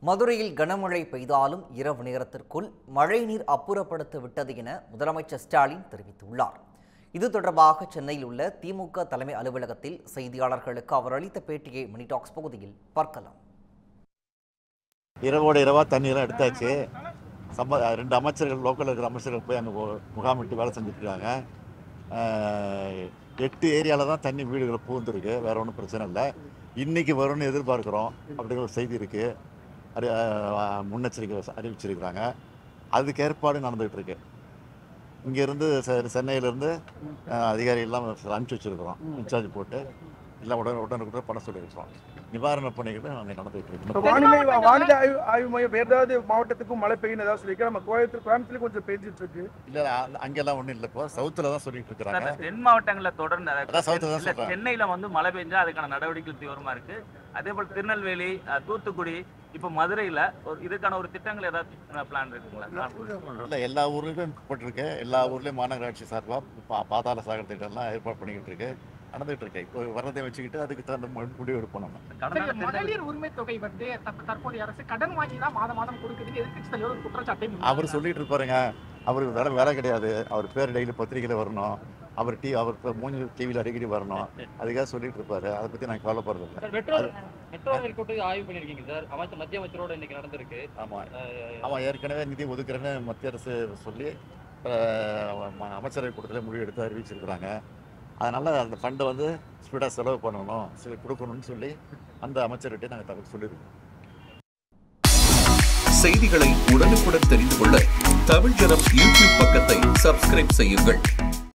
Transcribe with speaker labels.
Speaker 1: மதுரையில் கனமழை பெய்தாலும் இரவு நேரத்திற்குள் மழைநீர் அப்புறப்படுத்த விட்டது என முதலமைச்சர் ஸ்டாலின் தெரிவித்துள்ளார் இது தொடர்பாக சென்னையில் உள்ள திமுக தலைமை அலுவலகத்தில் செய்தியாளர்களுக்கு அவர் அளித்த பேட்டியை மணி டாக்ஸ் பகுதியில் பார்க்கலாம்
Speaker 2: இரவோட இரவா தண்ணியெல்லாம் எடுத்தாச்சு சம்ப ரெண்டு அமைச்சர்கள் லோக்கலில் இருக்கிற அமைச்சர்கள் போய் அங்கே முகாமிட்டு வேலை செஞ்சுட்டு இருக்காங்க ஆஹ், எட்டு ஏரியாவில் தான் தண்ணி வீடுகளை பூந்துருக்கு வேற ஒன்றும் பிரச்சனை இல்லை இன்னைக்கு வரும்னு எதிர்பார்க்குறோம் அப்படிங்கிற ஒரு செய்தி இருக்குது அறி ஆஹ், முன்னெச்சரிக்கை அறிவிச்சிருக்கிறாங்க அதுக்கு ஏற்பாடு நடந்துகிட்டு இருக்கு இங்கேருந்து சென்னையிலேருந்து அதிகாரிகள்லாம் அனுப்பிச்சி வச்சுருக்கிறோம் இன்சார்ஜ் போட்டு எல்லாம் உடனே உடனுக்குடன் பண்ண சொல்லியிருக்கிறோம் நிவாரண பணிகள் அங்கே நடந்துகிட்டு இருக்கு
Speaker 3: இப்ப வானிலை வானிலை ஆய்வு ஆய்வு மையம் வேற ஏதாவது மாவட்டத்துக்கும் மழை பெய்யும் ஏதாவது சொல்லியிருக்கேன் நம்ம கோயம்புத்தூர் கோயம்புத்தூர்ல கொஞ்சம் பெய்ஞ்சிட்டு இருக்கு
Speaker 2: இல்ல அ- அங்கெல்லாம் ஒண்ணும் இல்ல இப்போ சவுத்துல தான் சொல்லிட்டு இருக்காங்க
Speaker 4: சார், தென் மாவட்டங்களில் தொடர்ந்து அதாவது
Speaker 2: அதான் சவுத்துல தான்
Speaker 4: இல்ல,
Speaker 2: சொல்றேன்.
Speaker 4: சென்னையில வந்து மழை பெஞ்சா அதுக்கான நடவடிக்கைகள் தீவிரமா இருக்கு அதே போல திருநெல்வேலி அஹ், தூத்துக்குடி இப்ப மதுரையில ஒரு இதுக்கான ஒரு திட்டங்கள் ஏதாவது பிளான் இருக்குங்களா
Speaker 2: இல்ல எல்லா ஊர்லயும் போட்டிருக்கு எல்லா ஊர்லயும் மாநகராட்சி சார்பா பா- பாதாள சாகர் திட்டம்லாம் ஏற்பாடு பண்ணிக்கிட்டு இருக்கு நடந்துட்டு இருக்கு இப்போ வரதை வச்சுக்கிட்டு அதுக்கு தகுந்த மு- முடிவு எடுப்போம் நம்ம
Speaker 4: கடந்த
Speaker 5: சரி,
Speaker 4: ஆண்டு திருநெல்வேலி-
Speaker 5: மகளிர் உரிமை தொகை வந்து தற்ப- தற்போதைய அரசு கடன் வாங்கி தான் மாதம் மாதம் கொடுக்குதுன்னு எதிர்க்கட்சி தலைவர் ஒரு குற்றச்சாட்டை
Speaker 2: அவர் சொல்லிட்டு இருப்பாருங்க அவருக்கு வேலை வேலை கிடையாது அவர் பேர் டெய்லி பத்திரிகையில வரணும் அவர் டி அவர் இப்ப மூஞ்சி டிவியில் அடிக்கடி வரணும் அதுக்காக சொல்லிட்டு இருப்பாரு அதை பத்தி நான் கவலைப்படுறது இல்லை
Speaker 6: சார் மெட்ரோ மெட்ரோ ரயில் கூட்டத்தை ஆய்வு பண்ணிருக்கீங்க சார் அமைச்சர் மத்திய அமைச்சரோட இன்னைக்கு நடந்திருக்கு
Speaker 2: ஆமா
Speaker 6: அஹ்,
Speaker 2: அவன் ஏற்கனவே நிதி ஒதுக்குறேன்னு மத்திய அரசு சொல்லி அஹ், ம- அமைச்சரவை கூட்டத்தில் முடிவு எடுத்து அறிவிச்சிருக்கிறாங்க அதனால அந்த ஃபண்டை வந்து ஸ்பீடாக செலவு பண்ணணும் சரி கொடுக்கணும்னு சொல்லி அந்த அமைச்சர்கிட்ட நாங்கள் தகவல் சொல்லியிருக்கோம்
Speaker 7: செய்திகளை உடனுக்குடன் தெரிந்து கொள்ள தமிழ் ஜனம் யூடியூப் பக்கத்தை சப்ஸ்கிரைப் செய்யுங்கள்